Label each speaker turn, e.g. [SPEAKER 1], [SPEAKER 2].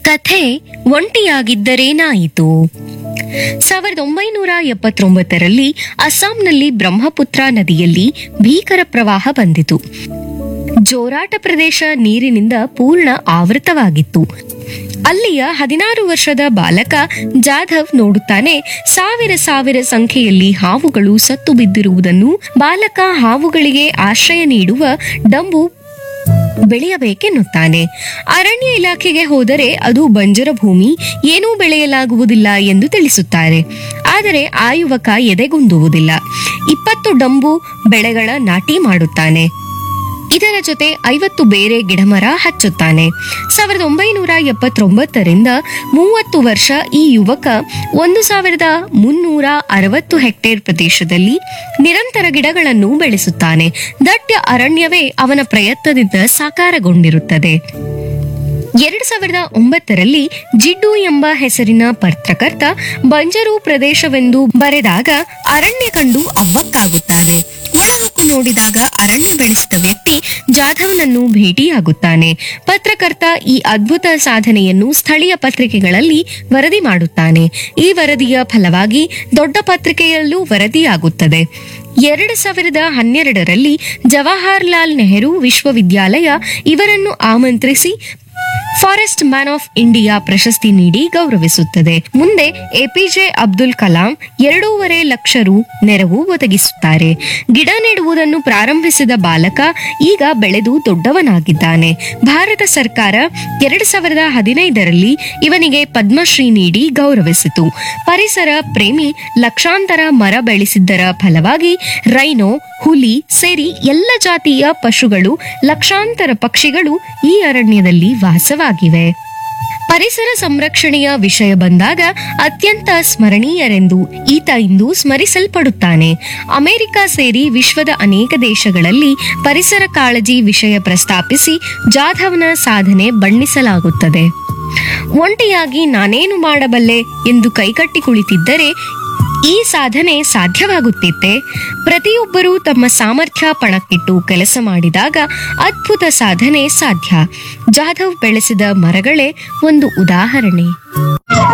[SPEAKER 1] ಕಥೆ ಒಂಟಿಯಾಗಿದ್ದರೇನಾಯಿತು ಸಾವಿರದ ಒಂಬೈನೂರ ಎಪ್ಪತ್ತೊಂಬತ್ತರಲ್ಲಿ ಅಸ್ಸಾಂನಲ್ಲಿ ಬ್ರಹ್ಮಪುತ್ರ ನದಿಯಲ್ಲಿ ಭೀಕರ ಪ್ರವಾಹ ಬಂದಿತು ಜೋರಾಟ ಪ್ರದೇಶ ನೀರಿನಿಂದ ಪೂರ್ಣ ಆವೃತವಾಗಿತ್ತು ಅಲ್ಲಿಯ ಹದಿನಾರು ವರ್ಷದ ಬಾಲಕ ಜಾಧವ್ ನೋಡುತ್ತಾನೆ ಸಾವಿರ ಸಾವಿರ ಸಂಖ್ಯೆಯಲ್ಲಿ ಹಾವುಗಳು ಸತ್ತು ಬಿದ್ದಿರುವುದನ್ನು ಬಾಲಕ ಹಾವುಗಳಿಗೆ ಆಶ್ರಯ ನೀಡುವ ಡಂಬು ಬೆಳೆಯಬೇಕೆನ್ನುತ್ತಾನೆ ಅರಣ್ಯ ಇಲಾಖೆಗೆ ಹೋದರೆ ಅದು ಬಂಜರ ಭೂಮಿ ಏನೂ ಬೆಳೆಯಲಾಗುವುದಿಲ್ಲ ಎಂದು ತಿಳಿಸುತ್ತಾರೆ ಆದರೆ ಆ ಯುವಕ ಎದೆಗುಂದುವುದಿಲ್ಲ ಇಪ್ಪತ್ತು ಡಂಬು ಬೆಳೆಗಳ ನಾಟಿ ಮಾಡುತ್ತಾನೆ ಇದರ ಜೊತೆ ಐವತ್ತು ಬೇರೆ ಗಿಡಮರ ಹಚ್ಚುತ್ತಾನೆ ಸಾವಿರದ ಒಂಬೈನೂರ ಎಪ್ಪತ್ತೊಂಬತ್ತರಿಂದ ಮೂವತ್ತು ವರ್ಷ ಈ ಯುವಕ ಒಂದು ಸಾವಿರದ ಮುನ್ನೂರ ಅರವತ್ತು ಹೆಕ್ಟೇರ್ ಪ್ರದೇಶದಲ್ಲಿ ನಿರಂತರ ಗಿಡಗಳನ್ನು ಬೆಳೆಸುತ್ತಾನೆ ದಟ್ಟ ಅರಣ್ಯವೇ ಅವನ ಪ್ರಯತ್ನದಿಂದ ಸಾಕಾರಗೊಂಡಿರುತ್ತದೆ ಎರಡು ಸಾವಿರದ ಒಂಬತ್ತರಲ್ಲಿ ಜಿಡ್ಡು ಎಂಬ ಹೆಸರಿನ ಪತ್ರಕರ್ತ ಬಂಜರು ಪ್ರದೇಶವೆಂದು ಬರೆದಾಗ ಅರಣ್ಯ ಕಂಡು ಅವ್ವಕ್ಕಾಗುತ್ತಾನೆ ಒಳನುಗ್ಗು ನೋಡಿದಾಗ ಅರಣ್ಯ ಬೆಳೆಸಿದ ವ್ಯಕ್ತಿ ಜಾಧವ್ನನ್ನು ಭೇಟಿಯಾಗುತ್ತಾನೆ ಪತ್ರಕರ್ತ ಈ ಅದ್ಭುತ ಸಾಧನೆಯನ್ನು ಸ್ಥಳೀಯ ಪತ್ರಿಕೆಗಳಲ್ಲಿ ವರದಿ ಮಾಡುತ್ತಾನೆ ಈ ವರದಿಯ ಫಲವಾಗಿ ದೊಡ್ಡ ಪತ್ರಿಕೆಯಲ್ಲೂ ವರದಿಯಾಗುತ್ತದೆ ಎರಡು ಸಾವಿರದ ಹನ್ನೆರಡರಲ್ಲಿ ಜವಾಹರ್ಲಾಲ್ ನೆಹರು ವಿಶ್ವವಿದ್ಯಾಲಯ ಇವರನ್ನು ಆಮಂತ್ರಿಸಿ ಫಾರೆಸ್ಟ್ ಮ್ಯಾನ್ ಆಫ್ ಇಂಡಿಯಾ ಪ್ರಶಸ್ತಿ ನೀಡಿ ಗೌರವಿಸುತ್ತದೆ ಮುಂದೆ ಎಪಿಜೆ ಅಬ್ದುಲ್ ಕಲಾಂ ಎರಡೂವರೆ ಲಕ್ಷ ರು ನೆರವು ಒದಗಿಸುತ್ತಾರೆ ಗಿಡ ನೆಡುವುದನ್ನು ಪ್ರಾರಂಭಿಸಿದ ಬಾಲಕ ಈಗ ಬೆಳೆದು ದೊಡ್ಡವನಾಗಿದ್ದಾನೆ ಭಾರತ ಸರ್ಕಾರ ಎರಡು ಸಾವಿರದ ಹದಿನೈದರಲ್ಲಿ ಇವನಿಗೆ ಪದ್ಮಶ್ರೀ ನೀಡಿ ಗೌರವಿಸಿತು ಪರಿಸರ ಪ್ರೇಮಿ ಲಕ್ಷಾಂತರ ಮರ ಬೆಳೆಸಿದ್ದರ ಫಲವಾಗಿ ರೈನೋ ಹುಲಿ ಸೇರಿ ಎಲ್ಲ ಜಾತಿಯ ಪಶುಗಳು ಲಕ್ಷಾಂತರ ಪಕ್ಷಿಗಳು ಈ ಅರಣ್ಯದಲ್ಲಿ ವಾಸವಾಗಿವೆ ಪರಿಸರ ಸಂರಕ್ಷಣೆಯ ವಿಷಯ ಬಂದಾಗ ಅತ್ಯಂತ ಸ್ಮರಣೀಯರೆಂದು ಈತ ಇಂದು ಸ್ಮರಿಸಲ್ಪಡುತ್ತಾನೆ ಅಮೆರಿಕ ಸೇರಿ ವಿಶ್ವದ ಅನೇಕ ದೇಶಗಳಲ್ಲಿ ಪರಿಸರ ಕಾಳಜಿ ವಿಷಯ ಪ್ರಸ್ತಾಪಿಸಿ ಜಾಧವ್ನ ಸಾಧನೆ ಬಣ್ಣಿಸಲಾಗುತ್ತದೆ ಒಂಟಿಯಾಗಿ ನಾನೇನು ಮಾಡಬಲ್ಲೆ ಎಂದು ಕೈಕಟ್ಟಿ ಕುಳಿತಿದ್ದರೆ ಈ ಸಾಧನೆ ಸಾಧ್ಯವಾಗುತ್ತಿತ್ತೆ ಪ್ರತಿಯೊಬ್ಬರೂ ತಮ್ಮ ಸಾಮರ್ಥ್ಯ ಪಣಕ್ಕಿಟ್ಟು ಕೆಲಸ ಮಾಡಿದಾಗ ಅದ್ಭುತ ಸಾಧನೆ ಸಾಧ್ಯ ಜಾಧವ್ ಬೆಳೆಸಿದ ಮರಗಳೇ ಒಂದು ಉದಾಹರಣೆ